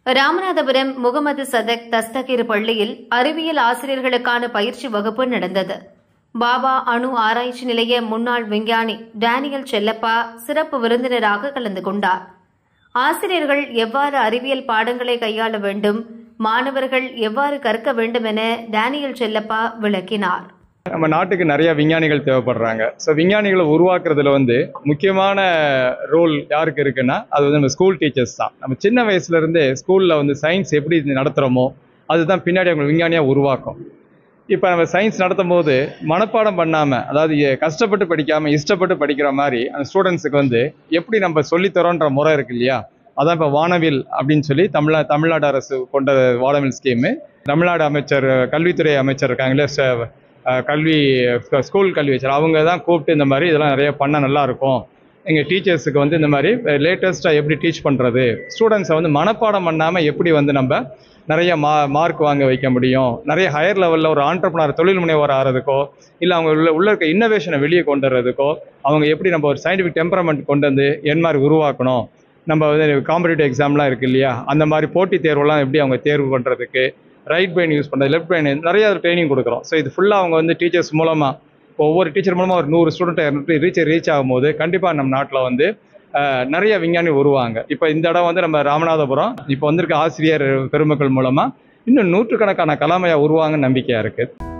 ராமநாதபுரம் முகமது சதக் தஸ்தகிர் பள்ளியில் அறிவியல் ஆசிரியர்களுக்கான பயிற்சி வகுப்பு நடந்தது பாபா அணு ஆராய்ச்சி நிலைய முன்னாள் விஞ்ஞானி டேனியல் செல்லப்பா சிறப்பு விருந்தினராக கலந்து கொண்டார் ஆசிரியர்கள் எவ்வாறு அறிவியல் பாடங்களை கையாள வேண்டும் மாணவர்கள் எவ்வாறு கற்க வேண்டும் என டேனியல் செல்லப்பா விளக்கினார் நம்ம நாட்டுக்கு நிறைய விஞ்ஞானிகள் தேவைப்படுறாங்க ஸோ விஞ்ஞானிகளை உருவாக்குறதுல வந்து முக்கியமான ரோல் யாருக்கு இருக்குன்னா அது வந்து நம்ம ஸ்கூல் டீச்சர்ஸ் தான் நம்ம சின்ன வயசுல இருந்தே ஸ்கூல்ல வந்து சயின்ஸ் எப்படி நடத்துகிறோமோ அதுதான் பின்னாடி அவங்க விஞ்ஞானியாக உருவாக்கும் இப்போ நம்ம சயின்ஸ் நடத்தும் போது மனப்பாடம் பண்ணாமல் அதாவது எ- கஷ்டப்பட்டு படிக்காமல் இஷ்டப்பட்டு படிக்கிற மாதிரி அந்த ஸ்டூடெண்ட்ஸுக்கு வந்து எப்படி நம்ம சொல்லித்தரோன்ற முறை இருக்கு இல்லையா அதான் இப்போ வானவில் அப்படின்னு சொல்லி தமிழ்நா தமிழ்நாடு அரசு கொண்ட வானவில் ஸ்கீமு தமிழ்நாடு அமைச்சர் கல்வித்துறை அமைச்சர் இருக்காங்களே ச- அஹ் கல்வி ஸ்கூல் கல்வி அமைச்சர் அவங்க தான் கூப்பிட்டு இந்த மாதிரி இதெல்லாம் நிறைய பண்ண நல்லா இருக்கும் எங்கள் டீச்சர்ஸுக்கு வந்து இந்த மாதிரி லேட்டஸ்ட்டாக எப்படி டீச் பண்ணுறது ஸ்டூடெண்ட்ஸை வந்து மனப்பாடம் பண்ணாமல் எப்படி வந்து நம்ம நிறைய மா மார்க் வாங்க வைக்க முடியும் நிறைய ஹையர் லெவலில் ஒரு ஆண்டர்பனர் தொழில் முனைவோர் ஆகிறதுக்கோ இல்லை அவங்க உள்ள உள்ள இருக்க இன்னோவேஷனை வெளியே கொண்டு வர்றதுக்கோ அவங்க எப்படி நம்ம ஒரு சயின்டிஃபிக் டெம்பரமெண்ட் கொண்டு வந்து என் மாதிரி உருவாக்கணும் நம்ம வந்து காம்படிட்டிவ் எக்ஸாம்லாம் இருக்கு இல்லையா அந்த மாதிரி போட்டித் தேர்வுலாம் எப்படி அவங்க தேர்வு பண்ணுறதுக்கு ரைட் பிரெயின் யூஸ் பண்ணுறது லெஃப்ட் பிரெயின் நிறைய ட்ரைனிங் கொடுக்குறோம் ஸோ இது ஃபுல்லாக அவங்க வந்து டீச்சர்ஸ் மூலமாக இப்போ ஒவ்வொரு டீச்சர் மூலமாக ஒரு நூறு ஸ்டூடெண்ட் ரீச் ரீச் ஆகும்போது கண்டிப்பாக நம்ம நாட்டில் வந்து அஹ், நிறைய விஞ்ஞானி வருவாங்க இப்போ இந்த இடம் வந்து நம்ம ராமநாதபுரம் இப்போ வந்திருக்க ஆசிரியர் பெருமக்கள் மூலமாக இன்னும் நூற்றுக்கணக்கான கலாமையாக உருவாங்கன்னு நம்பிக்கையாக இருக்குது